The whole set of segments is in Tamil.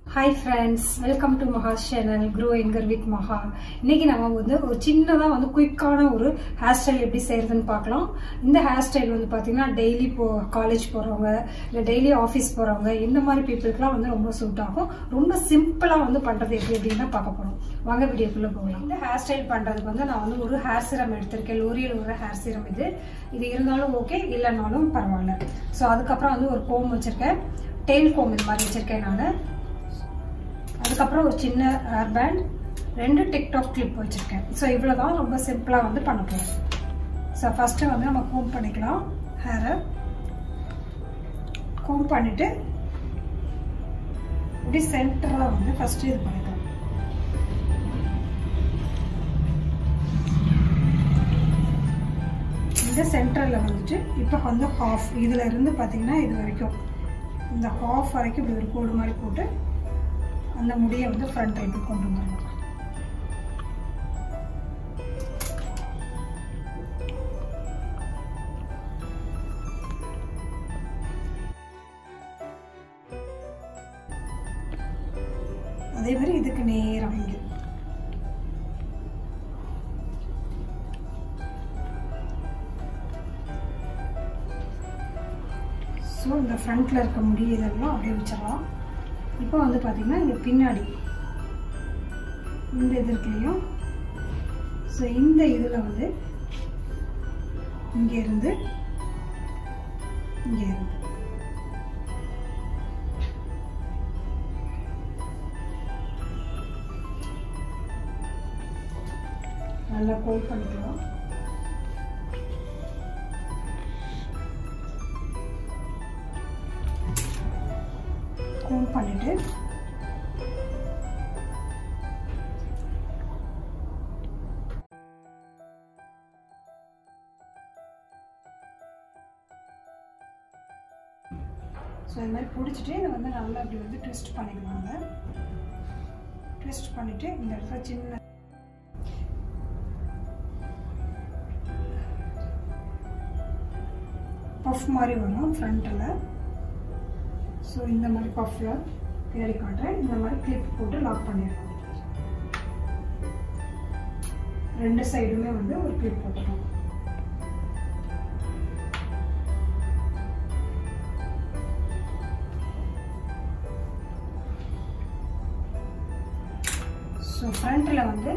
hi friends welcome to Maha channel grow anchor with Maha இன்னைக்கு நம்ம வந்து ஒரு சின்னதாக வந்து குயிக்கான ஒரு ஹேர் ஸ்டைல் எப்படி செய்யறதுன்னு பார்க்கலாம் இந்த ஹேர் ஸ்டைல் வந்து பார்த்தீங்கன்னா டெய்லி போ காலேஜ் போகிறவங்க இல்லை டெய்லி ஆஃபீஸ் போகிறவங்க இந்த மாதிரி பீப்புளுக்குலாம் வந்து ரொம்ப சூட் ஆகும் ரொம்ப சிம்பிளாக வந்து பண்ணுறது எப்படி எப்படின்னா பார்க்க போகிறோம் வாங்க வீடியோக்குள்ளே போகலாம் இந்த ஹேர் ஸ்டைல் பண்ணுறதுக்கு வந்து நான் வந்து ஒரு ஹேர் சிரம் எடுத்திருக்கேன் லோரியல் ஒரு ஹேர் சிரம் இது இது இருந்தாலும் ஓகே இல்லைனாலும் பரவாயில்ல ஸோ அதுக்கப்புறம் வந்து ஒரு கோம் வச்சுருக்கேன் டெய்ல் கோம் இது மாதிரி வச்சுருக்கேன் நான் அதுக்கப்புறம் ஒரு சின்ன ஹேர் பேண்ட் ரெண்டு டிக்டாக் கிளிப் வச்சுருக்கேன் ஸோ இவ்வளோ தான் ரொம்ப சிம்பிளாக வந்து பண்ண போகிறோம் ஸோ ஃபஸ்ட்டு வந்து நம்ம கோம் பண்ணிக்கலாம் ஹேரை கோம் பண்ணிவிட்டு இப்படி சென்டராக வந்து ஃபஸ்ட்டு இது பண்ணிக்கலாம் இந்த சென்டரில் வந்துட்டு இப்போ வந்து ஹாஃப் இதில் இருந்து பார்த்தீங்கன்னா இது வரைக்கும் இந்த ஹாஃப் வரைக்கும் இப்படி ஒரு கோடு மாதிரி போட்டு அந்த முடியை வந்து ஃப்ரண்ட் இப்படி கொண்டு வந்துடலாம் அதே மாதிரி இதுக்கு நேரம் இங்கே ஸோ இந்த ஃப்ரண்ட்டில் இருக்க முடி இதெல்லாம் அப்படியே வச்சிடலாம் இப்போ வந்து பார்த்தீங்கன்னா இங்கே பின்னாடி இந்த இது இருக்குல்லையும் ஸோ இந்த இதில் வந்து இங்கே இருந்து இங்கே இருந்து நல்லா கோல் பண்ணிக்கலாம் கோல் பண்ணிட்டு ஸோ இது மாதிரி பிடிச்சிட்டு இதை வந்து நல்லா அப்படி வந்து ட்விஸ்ட் பண்ணிக்கலாங்க ட்விஸ்ட் பண்ணிவிட்டு இந்த இடத்துல சின்ன பஃப் மாதிரி வரும் ஃப்ரண்ட்டில் ஸோ இந்த மாதிரி பஃப்பில் பின்னாடி காட்டுறேன் இந்த மாதிரி கிளிப் போட்டு லாக் பண்ணிடலாம் ரெண்டு சைடுமே வந்து ஒரு கிளிப் போட்டுக்கலாம் ஸோ ஃப்ரண்ட்டில் வந்து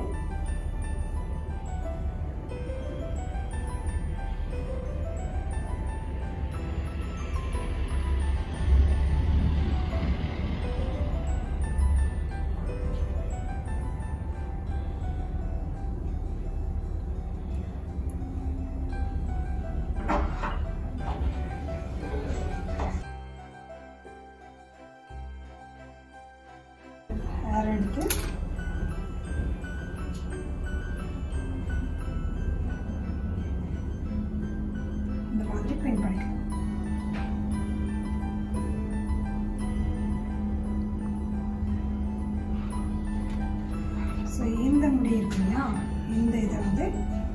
ஹேர் எடுத்து இந்த மாதிரி பின் பண்ணிக்கலாம் ஸோ இந்த முடி இருக்கு இல்லையா இந்த இதை வந்து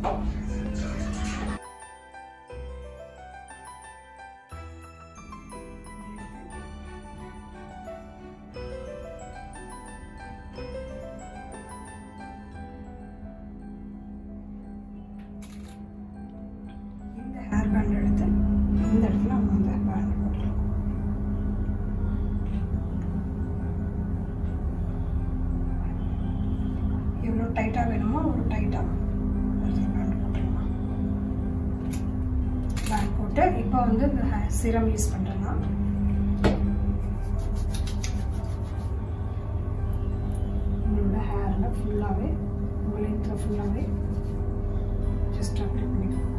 இந்த ஹேர் பேண்ட் எடுத்து இந்த இடத்துல நம்ம அந்த பேண்ட் போட்டுக்கலாம் எவ்வளோ டைட்டாக வேணுமோ அவ்வளோ டைட்டாக பேண்ட் போட்டுக்கலாம் பேண்ட் போட்டு இப்போ வந்து இந்த ஹேர் சிரம் யூஸ் பண்ணுறேன்னா உங்களோட ஹேரில் ஃபுல்லாகவே உங்கள் லென்த்தில் ஃபுல்லாகவே ஜஸ்ட் அப்ளை பண்ணிக்கலாம்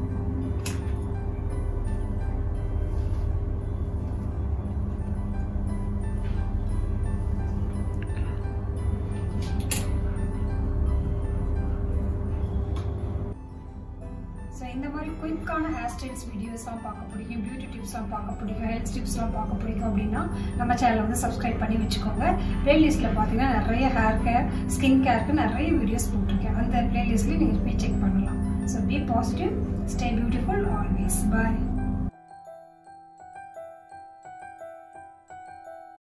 ஸோ இந்த மாதிரி குயிக்கான ஹேர் ஸ்டைல்ஸ் வீடியோஸ்லாம் பார்க்க பிடிக்கும் பியூட்டி டிப்ஸ்லாம் பார்க்க பிடிக்கும் ஹெல்த் டிப்ஸ்லாம் பார்க்க பிடிக்கும் அப்படின்னா நம்ம சேனலை வந்து சப்ஸ்கிரைப் பண்ணி வச்சுக்கோங்க பிளேலிஸ்ட்டில் பார்த்தீங்கன்னா நிறைய ஹேர் கேர் ஸ்கின் கேருக்கு நிறைய வீடியோஸ் போட்டிருக்கேன் அந்த பிளேலிஸ்ட்லேயும் நீங்கள் போய் செக் பண்ணலாம் ஸோ பி பாசிட்டிவ் ஸ்டே